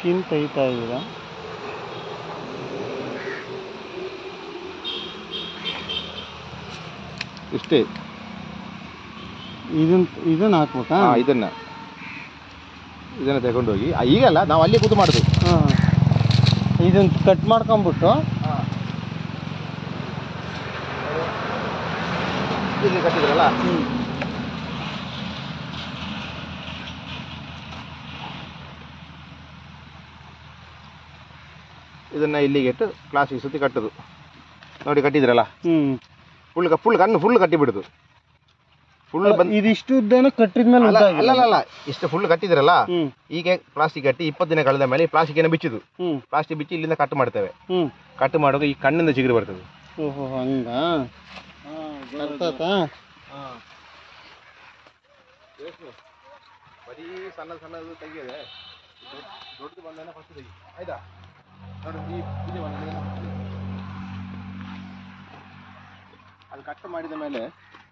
Skin ತೆಗಿತಾ ಇದ್ದೀರಾ ಇಷ್ಟೇ ಇದನ್ನ ಇದನ್ನ ಹಾಕ್ಬೇಕಾ ಹಾ ಇದನ್ನ ಇದನ್ನ ತಗೊಂಡೋಗಿ ಆ, ಈಗಲ್ಲ ನಾವು ಅಲ್ಲಿ ಕೂತು ಮಾಡುದು ಹಾಂ ಇದನ್ನ ಕಟ್ ಮಾಡ್ಕೊಂಬಿಟ್ಟು ಇಲ್ಲಿ ಕಟ್ಟಿದ್ರಲ್ಲ ಇದನ್ನ ಇಲ್ಲಿಗೆ ಇಟ್ಟು ಕ್ಲಾಸಿಗೆ ಸುತ್ತಿ ಕಟ್ಟುದು ನೋಡಿ ಕಟ್ಟಿದ್ರಲ್ಲ ಹ್ಞೂ ಫುಲ್ ಫುಲ್ ಕಣ್ಣು ಫುಲ್ ಕಟ್ಟಿ ಬಿಡುದು ಫುಲ್ ಬಂದ್ ಇದಿಷ್ಟು ಉದ್ದನ ಕಟ್ಟಿದ್ಮೇಲೆ ಅಲ್ಲ ಉದ್ದ ಅಲ್ಲ ಅಲ್ಲ, ಅಲ್ಲ ಇಷ್ಟು ಫುಲ್ ಕಟ್ಟಿದ್ರಲ್ಲ ಹ್ಞೂ ಈಗ ಪ್ಲಾಸ್ಟಿಕ್ ಕಟ್ಟಿ ಇಪ್ಪತ್ತು ದಿನ ಕಳೆದ ಮೇಲೆ ಪ್ಲಾಸ್ಟಿಕ್ ಬಿಚ್ಚುದು ಹ್ಞೂ ಪ್ಲಾಸ್ಟಿಕ್ ಬಿಚ್ಚಿ ಇಲ್ಲಿಂದ ಕಟ್ ಮಾಡ್ತೇವೆ ಹ್ಞೂ ಕಟ್ ಮಾಡುವಾಗ ಈ ಕಣ್ಣಿಂದ ಚಿಗುರು ಬರ್ತದೆ ಓಹೋ ಹಂಗ ಅರ್ಥಾತಾ ಬರೀ ಸಣ್ಣ ಸಣ್ಣದು ತೆಗಿಯದೆ ದೊಡ್ಡದು ಬಂದ ಫಸ್ಟ್ ತೆಗಿ ಆಯ್ತಾ ನೋಡಿ ಈ ಇಲ್ಲಿ ಬಂದ ಅದು ಕಟ್ ಮಾಡಿದ ಮೇಲೆ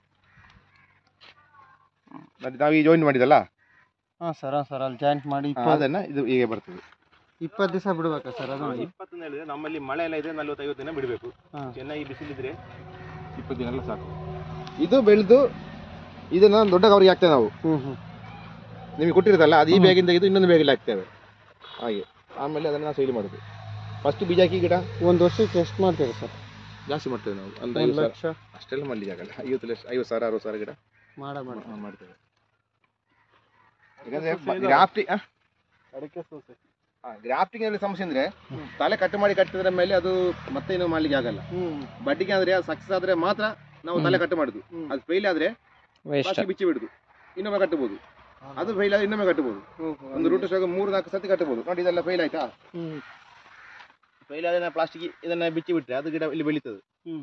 ನೋಡಿ ನಾವು ಈ ಜಾಯಿನ್ ಮಾಡಿದಲ್ಲ ಹಾಂ ಸರ್ ಹಾಂ ಸರ್ ಅಲ್ಲಿ ಜಾಯಿಂಟ್ ಮಾಡಿ ಆ, ಅದನ್ನ ಇದು ಹೀಗೆ ಬರ್ತದೆ ಇಪ್ಪತ್ತು ದಿವಸ ಬಿಡ್ಬೇಕಾ ಸರ್ ಅದು ಇಪ್ಪತ್ತು ಹೇಳಿದ್ರೆ ನಮ್ಮಲ್ಲಿ ಮಳೆ ಎಲ್ಲ ಇದೆ ನಲ್ವತ್ತೈವತ್ತು ದಿನ ಬಿಡಬೇಕು ಹಾಂ ಚೆನ್ನಾಗಿ ಬಿಸಿಲಿದ್ರೆ ಇಪ್ಪತ್ತು ದಿನ ಎಲ್ಲ ಸಾಕು ಇದು ಬೆಳೆದು ಇದನ್ನ ದೊಡ್ಡ ಕವರಿಗೆ ಹಾಕ್ತೇವೆ ನಾವು ಹ್ಞೂ ಹ್ಞೂ ನಿಮಗೆ ಕೊಟ್ಟಿರುತ್ತಲ್ಲ ಅದು ಈ ಹ್ಮ್. ಬ್ಯಾಗಿಂದ ಇದು ಇನ್ನೊಂದು ಬ್ಯಾಗಲ್ಲಿ ಹಾಕ್ತೇವೆ ಹಾಗೆ ಆಮೇಲೆ ಅದನ್ನು ನಾವು ಸೇಲ್ ಮಾಡೋದು ಫಸ್ಟ್ ಬೀಜ ಹಾಕಿ ಗಿಡ ಒಂದು ವರ್ಷಕ್ಕೆ ಎಷ್ಟು ಮಾಡ್ತೀರಾ ಸರ್ ಜಾಸ್ತಿ ಮಾಡ್ತೇವೆ ನಾವು ಒಂದು ಒಂದು ಐವತ್ತು ಸಾವಿರ ಲಕ್ಷ ಅಷ್ಟೆಲ್ಲ ಮಾಡ್ಲಿಕ್ಕೆ ಆಗಲ್ಲ ಐವತ್ತು ಲಕ್ಷ ಐವತ್ತು ಸಾವಿರ ಅರವತ್ತು ಸಾವಿರ ಗಿಡ ಮಾಡ ಮಾಡ ಹಾ, ಮಾಡ್ತೇವೆ ಯಾಕಂದ್ರೆ ಗ್ರಾಫ್ಟಿಂಗ್ ಅಡಿಕೆ ಸೋಸೆ ಗ್ರಾಫ್ಟಿಂಗ್ ಅಲ್ಲಿ ಸಮಸ್ಯೆ ಅಂದ್ರೆ ತಲೆ ಕಟ್ ಮಾಡಿ ಕಟ್ಟಿದ್ರ ಮೇಲೆ ಅದು ಮತ್ತೆ ಏನು ಮಾಡ್ಲಿಕ್ಕೆ ಆಗಲ್ಲ ಹ್ಞೂ ಬಡ್ಡಿಗೆ ಆದ್ರೆ ಸಕ್ಸಸ್ ಆದ್ರೆ ಮಾತ್ರ ನಾವು ತಲೆ ಕಟ್ ಮಾಡುದು ಹ್ಮ್. ಅದು ಫೇಲ್ ಆದ್ರೆ ವೇಸ್ಟ್ plastic ಬಿಚ್ಚಿ ಬಿಡುದು ಇನ್ನೊಮ್ಮೆ ಕಟ್ಟಬಹುದು ಅದು ಫೇಲ್ ಆದ್ರೆ ಇನ್ನೊಮ್ಮೆ ಕಟ್ಟಬಹುದು ಒಂದು ರೂಟ್ ಸ್ಟಾಕ್ ಮೂರು ನಾಲ್ಕು ಸತಿ ಕಟ್ಟಬಹುದು ನೋಡಿ ಇದೆಲ್ಲ ಫೇಲ್ ಆಯ್ತಾ ಹ್ಞೂ ಫೇಲ್ ಆದ್ರೆ ಪ್ಲಾಸ್ಟಿಕ್ ಇದನ್ನ ಬಿಚ್ಚಿ ಬಿಟ್ರೆ ಅದು ಗಿಡ ಇಲ್ಲಿ ಬೆಳೀತದೆ ಹ್ಮ್.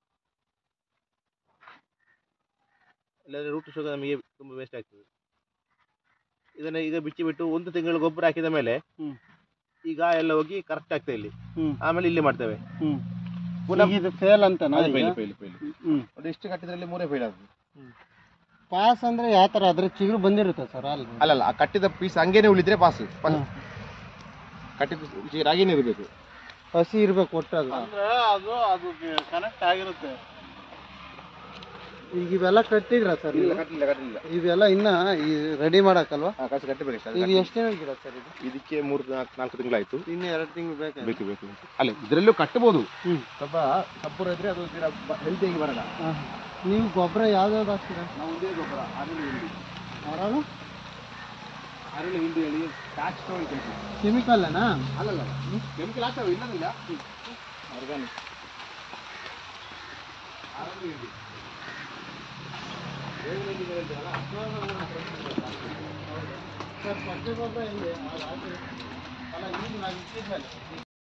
ಇಲ್ಲಾಂದ್ರೆ ರೂಟ್ ಸ್ಟಾಕ್ ನಮಗೆ ತುಂಬಾ ವೇಸ್ಟ್ ಆಗ್ತದೆ ಇದನ್ನ ಈಗ ಬಿಚ್ಚಿ ಬಿಟ್ಟು ಒಂದು ತಿಂಗಳು ಗೊಬ್ಬರ ಹಾಕಿದ ಮೇಲೆ ಹ್ಮ್. ಈಗ ಎಲ್ಲ ಹೋಗಿ ಕರೆಕ್ಟ್ ಆಗ್ತದೆ ಇಲ್ಲಿ ಹ್ಞೂ ಆಮೇಲೆ ಇಲ್ಲಿ ಮಾಡ್ತೇವೆ ಹ್ಞೂ ಪುನಃ ಇದು ಫೇಲ್ ಅಂತನಾ ಅದು ಈಗ? fail, fail, fail. ಹ್ಞೂ ಅದು ಎಷ್ಟು ಕಟ್ಟಿದ್ರಲ್ಲಿ ಮೂರೇ ಫೇಲ್ ಆಗುದು ಪಾಸ್ ಅಂದ್ರೆ ಯಾವ ಥರ ಅದ್ರ ಚಿಗುರು ಬಂದಿರುತ್ತೆ ಸರ್ ಅಲ್ಲಿ ಅಲ್ಲಲ್ಲ ಆ ಕಟ್ಟಿದ ಪೀಸ್ ಹಂಗೇನೆ ಉಳಿದ್ರೆ ಪಾಸ್ ಹ್ಮ್. ಕಟ್ಟಿದ ಪೀಸ್ ಹಾಗೇನೆ ಇರಬೇಕು ಹಸಿ ಇರ್ಬೇಕು ಒಟ್ಟಾಗ ಅಂದ್ರೆ ಅದು ಅದು ಕನೆಕ್ಟ್ ಆಗಿರುತ್ತೆ ಈಗ ಇವೆಲ್ಲ ಕಟ್ಟಿದ್ರ ಸರ್ ಇಲ್ಲ ಕಟ್ಟಲಿಲ್ಲ ಕಟ್ಟಲಿಲ್ಲ ಇವೆಲ್ಲ ಇನ್ನ ರೆಡಿ ಮಾಡಕ್ಕಲ್ವಾ ಹಾ ಕಸಿ ಕಟ್ಟಬೇಕು ಅಷ್ಟೇ. ಅದು ಈಗ ಕಟ್ಟಿ- ಎಷ್ಟೇ ಗಿಡ ಸರ್ ಇದು ಇದಕ್ಕೆ ಮೂರು ನಾಲ್ಕು ನಾಲ್ಕು ತಿಂಗಳಾಯ್ತು ಇನ್ನು ಎರಡು ತಿಂಗಳು ಬೇಕು ಬೇಕು ಬೇಕು ಬೇಕು. ಅಲ್ಲ ಇದರಲ್ಲೂ ಕಟ್ಟಬಹುದು ಹ್ಮ್. ಸ್ವಲ್ಪ ಕಪ್ಪುರ ಇದ್ರೆ ಅದು ಗಿಡ ಹೆಲ್ತಿಯಾಗಿ ಬರಲ್ಲ ನೀವು ಗೊಬ್ಬರ ಯಾವ್ದಾವ್ದು ಹಾಕ್ತೀರಾ ನಾವು ಒಂದೇ ಗೊಬ್ಬರ ಅರಳು ಹಿಂಡಿ ಅರಳು ಅರಳು ಹಿಂಡಿ ಹೇಳಿ ಟ್ಯಾಕ್ಸ್ ತೊಗೊಳ್ಬೇಕು ಕೆಮಿಕಲ್ನಾ ಅಲ್ಲಲ್ಲ ಕೆಮಿಕಲ್ ಆಗ್ತವೆ ಇಲ್ಲದಿಲ್ಲ ಆರ್ಗಾನಿಕ್ ಅರಳು ಹಿಂಡಿ ಬೇವಿನ ಹಿಂಡಿ ಹೇಳ್ತೀರಲ್ಲ ಸರ್ ಪಚ್ಚೆ ಗೊಬ್ಬರ ಹೆಂಗೆ ಅದು ಹಾಕಿ- ಅಲ್ಲ ಈಗ ನಾವು ಇಟ್ಟಿದ್ಮೇಲೆ